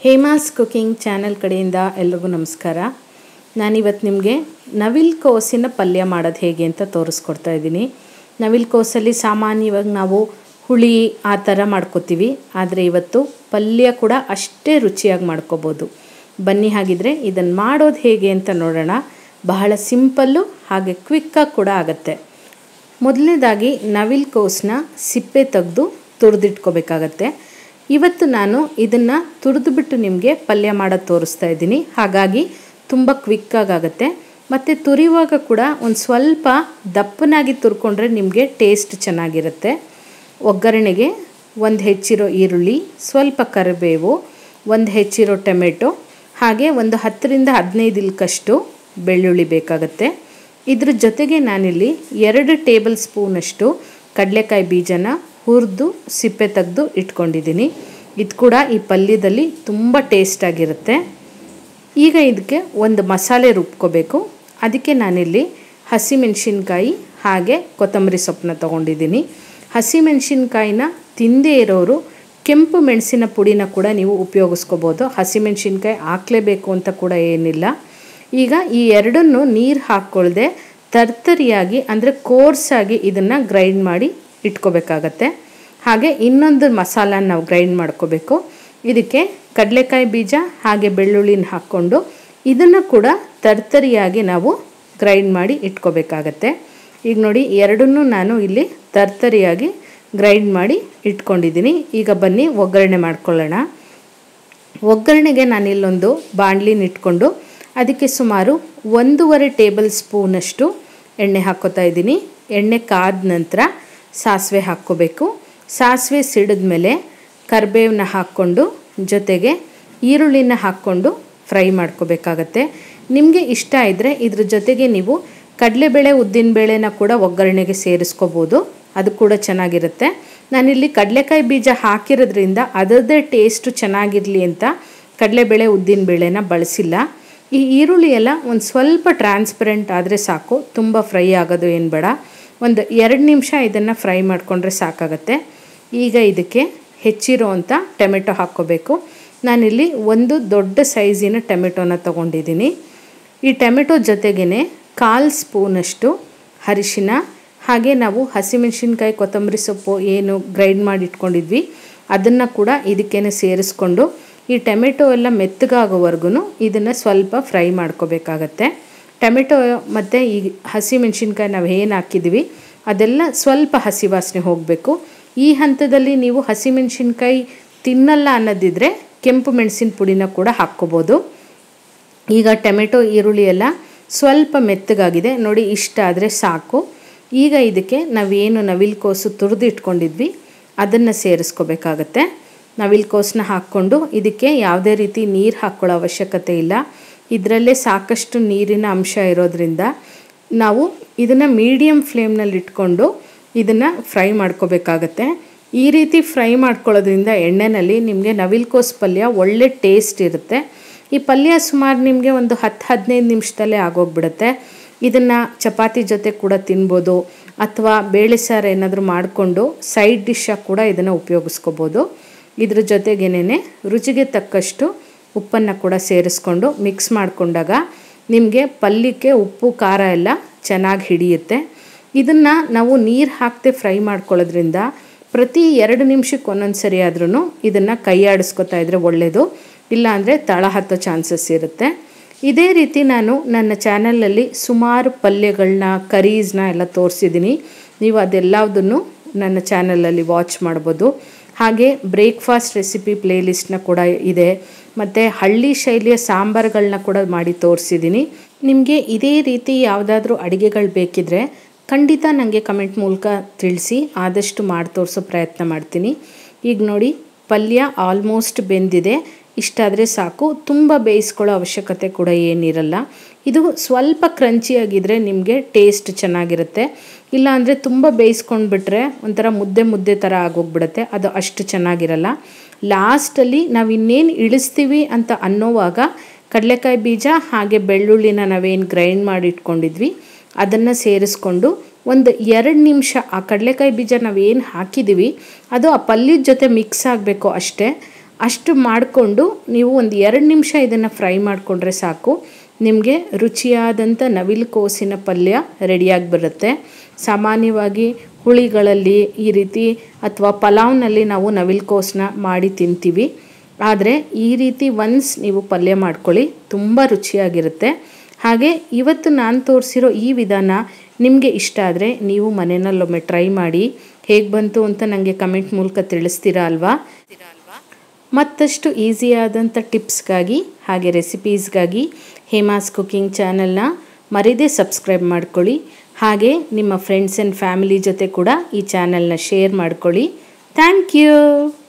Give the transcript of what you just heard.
Hema's cooking channel ಕಡೆಯಿಂದ ಎಲ್ರಿಗೂ ನಮಸ್ಕಾರ ನಾನಿವತ್ತು ನಿಮಗೆ ನವಿಲ್ ಕೋಸಿನ ಪಲ್ಯ ಮಾಡೋದು ಹೇಗೆ ಅಂತ ತೋರಿಸ್ಕೊಡ್ತಾ ಇದ್ದೀನಿ ನವಿಲ್ ಕೋಸಲ್ಲಿ ಸಾಮಾನ್ಯವಾಗಿ ನಾವು ಹುಳಿ ಆ ಥರ ಮಾಡ್ಕೋತೀವಿ ಆದರೆ ಇವತ್ತು ಪಲ್ಯ ಕೂಡ ಅಷ್ಟೇ ರುಚಿಯಾಗಿ ಮಾಡ್ಕೋಬೋದು ಬನ್ನಿ ಹಾಗಿದ್ರೆ ಇದನ್ನು ಮಾಡೋದು ಹೇಗೆ ಅಂತ ನೋಡೋಣ ಬಹಳ ಸಿಂಪಲ್ಲು ಹಾಗೆ ಕ್ವಿಕ್ಕಾಗಿ ಕೂಡ ಆಗುತ್ತೆ ಮೊದಲನೇದಾಗಿ ನವಿಲ್ ಕೋಸನ್ನ ಸಿಪ್ಪೆ ತೆಗೆದು ತುರಿದಿಟ್ಕೋಬೇಕಾಗತ್ತೆ ಇವತ್ತು ನಾನು ಇದನ್ನು ತುರಿದುಬಿಟ್ಟು ನಿಮಗೆ ಪಲ್ಯ ಮಾಡೋದು ತೋರಿಸ್ತಾ ಇದ್ದೀನಿ ಹಾಗಾಗಿ ತುಂಬ ಕ್ವಿಕ್ಕಾಗುತ್ತೆ ಮತ್ತು ತುರಿಯುವಾಗ ಕೂಡ ಒಂದು ಸ್ವಲ್ಪ ದಪ್ಪನಾಗಿ ತುರ್ಕೊಂಡ್ರೆ ನಿಮಗೆ ಟೇಸ್ಟ್ ಚೆನ್ನಾಗಿರುತ್ತೆ ಒಗ್ಗರಣೆಗೆ ಒಂದು ಹೆಚ್ಚಿರೋ ಈರುಳ್ಳಿ ಸ್ವಲ್ಪ ಕರಿಬೇವು ಒಂದು ಹೆಚ್ಚಿರೋ ಟೊಮೆಟೊ ಹಾಗೆ ಒಂದು ಹತ್ತರಿಂದ ಹದಿನೈದು ಇಲ್ಕಷ್ಟು ಬೆಳ್ಳುಳ್ಳಿ ಬೇಕಾಗುತ್ತೆ ಇದ್ರ ಜೊತೆಗೆ ನಾನಿಲ್ಲಿ ಎರಡು ಟೇಬಲ್ ಸ್ಪೂನಷ್ಟು ಕಡಲೆಕಾಯಿ ಬೀಜನ ಹುರಿದು ಸಿಪ್ಪೆ ತೆಗೆದು ಇಟ್ಕೊಂಡಿದ್ದೀನಿ ಇದು ಕೂಡ ಈ ಪಲ್ಯದಲ್ಲಿ ತುಂಬ ಟೇಸ್ಟಾಗಿರುತ್ತೆ ಈಗ ಇದಕ್ಕೆ ಒಂದು ಮಸಾಲೆ ರುಬ್ಕೋಬೇಕು ಅದಕ್ಕೆ ನಾನಿಲ್ಲಿ ಹಸಿಮೆಣಸಿನ್ಕಾಯಿ ಹಾಗೆ ಕೊತ್ತಂಬರಿ ಸೊಪ್ಪನ್ನ ತೊಗೊಂಡಿದ್ದೀನಿ ಹಸಿಮೆಣಸಿನ್ಕಾಯಿನ ತಿಂದೇ ಇರೋರು ಕೆಂಪು ಮೆಣಸಿನ ಪುಡಿನ ಕೂಡ ನೀವು ಉಪಯೋಗಿಸ್ಕೋಬೋದು ಹಸಿಮೆಣಸಿನ್ಕಾಯಿ ಹಾಕಲೇಬೇಕು ಅಂತ ಕೂಡ ಏನಿಲ್ಲ ಈಗ ಈ ಎರಡನ್ನು ನೀರು ಹಾಕ್ಕೊಳ್ದೆ ತರ್ತರಿಯಾಗಿ ಅಂದರೆ ಕೋರ್ಸಾಗಿ ಇದನ್ನು ಗ್ರೈಂಡ್ ಮಾಡಿ ಇಟ್ಕೋಬೇಕಾಗತ್ತೆ ಹಾಗೆ ಇನ್ನೊಂದು ಮಸಾಲಾನ ನಾವು ಗ್ರೈಂಡ್ ಮಾಡ್ಕೋಬೇಕು ಇದಕ್ಕೆ ಕಡಲೆಕಾಯಿ ಬೀಜ ಹಾಗೆ ಬೆಳ್ಳುಳ್ಳಿನ ಹಾಕ್ಕೊಂಡು ಇದನ್ನು ಕೂಡ ತರ್ತರಿಯಾಗಿ ನಾವು ಗ್ರೈಂಡ್ ಮಾಡಿ ಇಟ್ಕೋಬೇಕಾಗತ್ತೆ ಈಗ ನೋಡಿ ಎರಡನ್ನೂ ನಾನು ಇಲ್ಲಿ ತರ್ತರಿಯಾಗಿ ಗ್ರೈಂಡ್ ಮಾಡಿ ಇಟ್ಕೊಂಡಿದ್ದೀನಿ ಈಗ ಬನ್ನಿ ಒಗ್ಗರಣೆ ಮಾಡ್ಕೊಳ್ಳೋಣ ಒಗ್ಗರಣೆಗೆ ನಾನಿಲ್ಲೊಂದು ಬಾಣಲಿನ ಇಟ್ಕೊಂಡು ಅದಕ್ಕೆ ಸುಮಾರು ಒಂದೂವರೆ ಟೇಬಲ್ ಸ್ಪೂನಷ್ಟು ಎಣ್ಣೆ ಹಾಕ್ಕೋತಾ ಇದ್ದೀನಿ ಎಣ್ಣೆ ಕಾದ ನಂತರ ಸಾಸಿವೆ ಹಾಕ್ಕೋಬೇಕು ಸಾಸಿವೆ ಸಿಡಿದ ಮೇಲೆ ಕರಿಬೇವನ್ನ ಹಾಕ್ಕೊಂಡು ಜೊತೆಗೆ ಈರುಳ್ಳಿನ ಹಾಕ್ಕೊಂಡು ಫ್ರೈ ಮಾಡ್ಕೋಬೇಕಾಗತ್ತೆ ನಿಮಗೆ ಇಷ್ಟ ಇದ್ದರೆ ಇದ್ರ ಜೊತೆಗೆ ನೀವು ಕಡಲೆಬೇಳೆ ಉದ್ದಿನಬೇಳೆನ ಕೂಡ ಒಗ್ಗರಣೆಗೆ ಸೇರಿಸ್ಕೋಬೋದು ಅದು ಕೂಡ ಚೆನ್ನಾಗಿರುತ್ತೆ ನಾನಿಲ್ಲಿ ಕಡಲೆಕಾಯಿ ಬೀಜ ಹಾಕಿರೋದ್ರಿಂದ ಅದರದ್ದೇ ಟೇಸ್ಟು ಚೆನ್ನಾಗಿರಲಿ ಅಂತ ಕಡಲೆಬೇಳೆ ಉದ್ದಿನಬೇಳೆನ ಬಳಸಿಲ್ಲ ಈ ಈರುಳ್ಳಿ ಎಲ್ಲ ಒಂದು ಸ್ವಲ್ಪ ಟ್ರಾನ್ಸ್ಪರೆಂಟ್ ಆದರೆ ಸಾಕು ತುಂಬ ಫ್ರೈ ಆಗೋದು ಏನು ಬೇಡ ಒಂದು ಎರಡು ನಿಮಿಷ ಇದನ್ನು ಫ್ರೈ ಮಾಡಿಕೊಂಡ್ರೆ ಸಾಕಾಗತ್ತೆ ಈಗ ಇದಕ್ಕೆ ಹೆಚ್ಚಿರೋ ಅಂಥ ಟೊಮೆಟೊ ಹಾಕ್ಕೋಬೇಕು ನಾನಿಲ್ಲಿ ಒಂದು ದೊಡ್ಡ ಸೈಜಿನ ಟೊಮೆಟೊನ ತೊಗೊಂಡಿದ್ದೀನಿ ಈ ಟೊಮೆಟೊ ಜೊತೆಗೇ ಕಾಲು ಸ್ಪೂನಷ್ಟು ಅರಿಶಿನ ಹಾಗೆ ನಾವು ಹಸಿಮೆಣಸಿನ್ಕಾಯಿ ಕೊತ್ತಂಬರಿ ಸೊಪ್ಪು ಏನು ಗ್ರೈಂಡ್ ಮಾಡಿ ಇಟ್ಕೊಂಡಿದ್ವಿ ಅದನ್ನು ಕೂಡ ಇದಕ್ಕೇನೆ ಸೇರಿಸ್ಕೊಂಡು ಈ ಟೊಮೆಟೊ ಎಲ್ಲ ಮೆತ್ತಗಾಗೋವರೆಗೂ ಇದನ್ನು ಸ್ವಲ್ಪ ಫ್ರೈ ಮಾಡ್ಕೋಬೇಕಾಗತ್ತೆ ಟೊಮೆಟೊ ಮತ್ತು ಈ ಹಸಿಮೆಣಸಿನ್ಕಾಯಿ ನಾವು ಏನು ಹಾಕಿದ್ವಿ ಅದೆಲ್ಲ ಸ್ವಲ್ಪ ಹಸಿ ವಾಸನೆ ಹೋಗಬೇಕು ಈ ಹಂತದಲ್ಲಿ ನೀವು ಹಸಿಮೆಣಸಿನ್ಕಾಯಿ ತಿನ್ನಲ್ಲ ಅನ್ನೋದಿದ್ರೆ ಕೆಂಪು ಮೆಣಸಿನ ಪುಡಿನ ಕೂಡ ಹಾಕ್ಕೋಬೋದು ಈಗ ಟೊಮೆಟೊ ಈರುಳ್ಳಿ ಎಲ್ಲ ಸ್ವಲ್ಪ ಮೆತ್ತಗಾಗಿದೆ ನೋಡಿ ಇಷ್ಟ ಆದರೆ ಸಾಕು ಈಗ ಇದಕ್ಕೆ ನಾವೇನು ನವಿಲ್ ಕೋಸು ತುರಿದು ಇಟ್ಕೊಂಡಿದ್ವಿ ಅದನ್ನು ಸೇರಿಸ್ಕೋಬೇಕಾಗತ್ತೆ ನವಿಲ್ ಕೋಸನ್ನ ಹಾಕ್ಕೊಂಡು ಇದಕ್ಕೆ ಯಾವುದೇ ರೀತಿ ನೀರು ಹಾಕ್ಕೊಳ್ಳೋ ಅವಶ್ಯಕತೆ ಇಲ್ಲ ಇದರಲ್ಲೇ ಸಾಕಷ್ಟು ನೀರಿನ ಅಂಶ ಇರೋದ್ರಿಂದ ನಾವು ಇದನ್ನು ಮೀಡಿಯಮ್ ಫ್ಲೇಮ್ನಲ್ಲಿ ಇಟ್ಕೊಂಡು ಇದನ್ನು ಫ್ರೈ ಮಾಡ್ಕೋಬೇಕಾಗತ್ತೆ ಈ ರೀತಿ ಫ್ರೈ ಮಾಡ್ಕೊಳ್ಳೋದ್ರಿಂದ ಎಣ್ಣೆಯಲ್ಲಿ ನಿಮಗೆ ನವಿಲ್ ಕೋಸ್ ಪಲ್ಯ ಒಳ್ಳೆ ಟೇಸ್ಟ್ ಇರುತ್ತೆ ಈ ಪಲ್ಯ ಸುಮಾರು ನಿಮಗೆ ಒಂದು ಹತ್ತು ಹದಿನೈದು ನಿಮಿಷದಲ್ಲೇ ಆಗೋಗ್ಬಿಡುತ್ತೆ ಇದನ್ನು ಚಪಾತಿ ಜೊತೆ ಕೂಡ ತಿನ್ಬೋದು ಅಥವಾ ಬೇಳೆ ಸಾರು ಏನಾದರೂ ಮಾಡಿಕೊಂಡು ಸೈಡ್ ಡಿಶ್ಶಾಗಿ ಕೂಡ ಇದನ್ನು ಉಪಯೋಗಿಸ್ಕೋಬೋದು ಇದ್ರ ಜೊತೆಗೇನೆ ರುಚಿಗೆ ತಕ್ಕಷ್ಟು ಉಪ್ಪನ್ನು ಕೂಡ ಸೇರಿಸ್ಕೊಂಡು ಮಿಕ್ಸ್ ಮಾಡಿಕೊಂಡಾಗ ನಿಮಗೆ ಪಲ್ಯಕ್ಕೆ ಉಪ್ಪು ಖಾರ ಎಲ್ಲ ಚೆನ್ನಾಗಿ ಹಿಡಿಯುತ್ತೆ ಇದನ್ನು ನಾವು ನೀರು ಹಾಕದೆ ಫ್ರೈ ಮಾಡ್ಕೊಳ್ಳೋದ್ರಿಂದ ಪ್ರತಿ ಎರಡು ನಿಮಿಷಕ್ಕೆ ಒಂದೊಂದು ಸರಿ ಆದ್ರೂ ಇದನ್ನು ಕೈ ಆಡಿಸ್ಕೊತಾ ಇದ್ದರೆ ಒಳ್ಳೆಯದು ಇಲ್ಲಾಂದರೆ ತಳ ಹತ್ತೋ ಚಾನ್ಸಸ್ ಇರುತ್ತೆ ಇದೇ ರೀತಿ ನಾನು ನನ್ನ ಚಾನಲಲ್ಲಿ ಸುಮಾರು ಪಲ್ಯಗಳನ್ನ ಕರೀಸ್ನ ಎಲ್ಲ ತೋರಿಸಿದ್ದೀನಿ ನೀವು ಅದೆಲ್ಲದನ್ನು ನನ್ನ ಚಾನಲಲ್ಲಿ ವಾಚ್ ಮಾಡ್ಬೋದು ಹಾಗೆ ಬ್ರೇಕ್ಫಾಸ್ಟ್ ರೆಸಿಪಿ ಪ್ಲೇಲಿಸ್ಟ್ನ ಕೂಡ ಇದೆ ಮತ್ತು ಹಳ್ಳಿ ಶೈಲಿಯ ಸಾಂಬಾರುಗಳನ್ನ ಕೂಡ ಮಾಡಿ ತೋರಿಸಿದ್ದೀನಿ ನಿಮಗೆ ಇದೇ ರೀತಿ ಯಾವುದಾದ್ರೂ ಅಡುಗೆಗಳು ಬೇಕಿದ್ರೆ ಖಂಡಿತ ನನಗೆ ಕಮೆಂಟ್ ಮೂಲಕ ತಿಳಿಸಿ ಆದಷ್ಟು ಮಾಡಿ ತೋರಿಸೋ ಪ್ರಯತ್ನ ಮಾಡ್ತೀನಿ ಈಗ ನೋಡಿ ಪಲ್ಯ ಆಲ್ಮೋಸ್ಟ್ ಬೆಂದಿದೆ ಇಷ್ಟಾದರೆ ಸಾಕು ತುಂಬ ಬೇಯಿಸ್ಕೊಳ್ಳೋ ಅವಶ್ಯಕತೆ ಕೂಡ ಏನಿರಲ್ಲ ಇದು ಸ್ವಲ್ಪ ಕ್ರಂಚಿಯಾಗಿದ್ದರೆ ನಿಮಗೆ ಟೇಸ್ಟ್ ಚೆನ್ನಾಗಿರುತ್ತೆ ಇಲ್ಲಾಂದರೆ ತುಂಬ ಬೇಯಿಸ್ಕೊಂಡು ಬಿಟ್ಟರೆ ಒಂಥರ ಮುದ್ದೆ ಮುದ್ದೆ ಥರ ಆಗೋಗ್ಬಿಡುತ್ತೆ ಅದು ಅಷ್ಟು ಚೆನ್ನಾಗಿರಲ್ಲ ಲಾಸ್ಟಲ್ಲಿ ನಾವು ಇನ್ನೇನು ಇಳಿಸ್ತೀವಿ ಅಂತ ಅನ್ನೋವಾಗ ಕಡಲೆಕಾಯಿ ಬೀಜ ಹಾಗೆ ಬೆಳ್ಳುಳ್ಳಿನ ನಾವೇನು ಗ್ರೈಂಡ್ ಮಾಡಿ ಇಟ್ಕೊಂಡಿದ್ವಿ ಅದನ್ನು ಸೇರಿಸ್ಕೊಂಡು ಒಂದು ಎರಡು ನಿಮಿಷ ಆ ಕಡಲೆಕಾಯಿ ಬೀಜ ನಾವೇನು ಹಾಕಿದ್ದೀವಿ ಅದು ಆ ಪಲ್ಯದ ಜೊತೆ ಮಿಕ್ಸ್ ಆಗಬೇಕು ಅಷ್ಟೇ ಅಷ್ಟು ಮಾಡಿಕೊಂಡು ನೀವು ಒಂದು ಎರಡು ನಿಮಿಷ ಇದನ್ನು ಫ್ರೈ ಮಾಡಿಕೊಂಡ್ರೆ ಸಾಕು ನಿಮಗೆ ರುಚಿಯಾದಂಥ ನವಿಲು ಕೋಸಿನ ಪಲ್ಯ ರೆಡಿಯಾಗಿ ಬರುತ್ತೆ ಸಾಮಾನ್ಯವಾಗಿ ಹುಳಿಗಳಲ್ಲಿ ಈ ರೀತಿ ಅಥವಾ ಪಲಾವ್ನಲ್ಲಿ ನಾವು ನವಿಲು ಕೋಸನ್ನ ಮಾಡಿ ತಿಂತೀವಿ ಆದರೆ ಈ ರೀತಿ ಒನ್ಸ್ ನೀವು ಪಲ್ಯ ಮಾಡ್ಕೊಳ್ಳಿ ತುಂಬ ರುಚಿಯಾಗಿರುತ್ತೆ ಹಾಗೆ ಇವತ್ತು ನಾನು ತೋರಿಸಿರೋ ಈ ವಿಧಾನ ನಿಮಗೆ ಇಷ್ಟ ಆದರೆ ನೀವು ಮನೆಯಲ್ಲೊಮ್ಮೆ ಟ್ರೈ ಮಾಡಿ ಹೇಗೆ ಬಂತು ಅಂತ ನನಗೆ ಕಮೆಂಟ್ ಮೂಲಕ ತಿಳಿಸ್ತೀರಾ ಅಲ್ವಾ ಮತ್ತಷ್ಟು ಈಸಿಯಾದಂಥ ಟಿಪ್ಸ್ಗಾಗಿ ಹಾಗೆ ರೆಸಿಪೀಸ್ಗಾಗಿ ಹೇಮಾಸ್ ಕುಕಿಂಗ್ ಚಾನಲ್ನ ಮರೀದೇ ಸಬ್ಸ್ಕ್ರೈಬ್ ಮಾಡ್ಕೊಳ್ಳಿ ಹಾಗೆ ನಿಮ್ಮ ಫ್ರೆಂಡ್ಸ್ ಆ್ಯಂಡ್ ಫ್ಯಾಮಿಲಿ ಜೊತೆ ಕೂಡ ಈ ಚಾನಲ್ನ ಶೇರ್ ಮಾಡ್ಕೊಳ್ಳಿ ಥ್ಯಾಂಕ್ ಯು